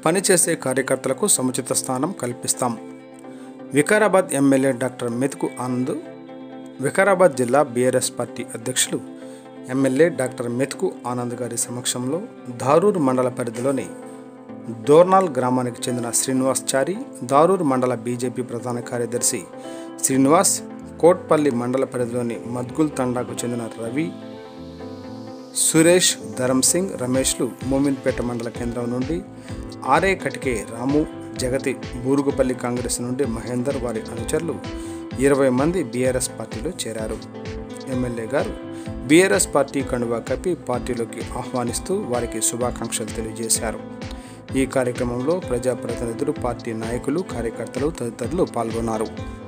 పనిచేసే కార్యకర్తలకు సముచిత స్థానం కల్పిస్తాం వికారాబాద్ ఎమ్మెల్యే డాక్టర్ మెతుకు ఆనంద్ వికారాబాద్ జిల్లా బీఆర్ఎస్ పార్టీ అధ్యక్షులు ఎమ్మెల్యే డాక్టర్ మెతుకు ఆనంద్ గారి సమక్షంలో ధారూర్ మండల పరిధిలోని దోర్నాల్ గ్రామానికి చెందిన శ్రీనివాస్ చారి దారూర్ మండల బీజేపీ ప్రధాన కార్యదర్శి శ్రీనివాస్ కోట్పల్లి మండల పరిధిలోని మద్గుల్ తండాకు చెందిన రవి సురేష్ ధరమ్ సింగ్ రమేష్లు మోమిన్పేట మండల కేంద్రం నుండి ఆరే కటికే రాము జగతి బూరుగుపల్లి కాంగ్రెస్ నుండి మహేందర్ వారి అనుచరులు ఇరవై మంది బీఆర్ఎస్ పార్టీలో చేరారు ఎమ్మెల్యే గారు బీఆర్ఎస్ పార్టీ కండువా కప్పి పార్టీలోకి ఆహ్వానిస్తూ వారికి శుభాకాంక్షలు తెలియజేశారు ఈ కార్యక్రమంలో ప్రజాప్రతినిధులు పార్టీ నాయకులు కార్యకర్తలు తదితరులు పాల్గొన్నారు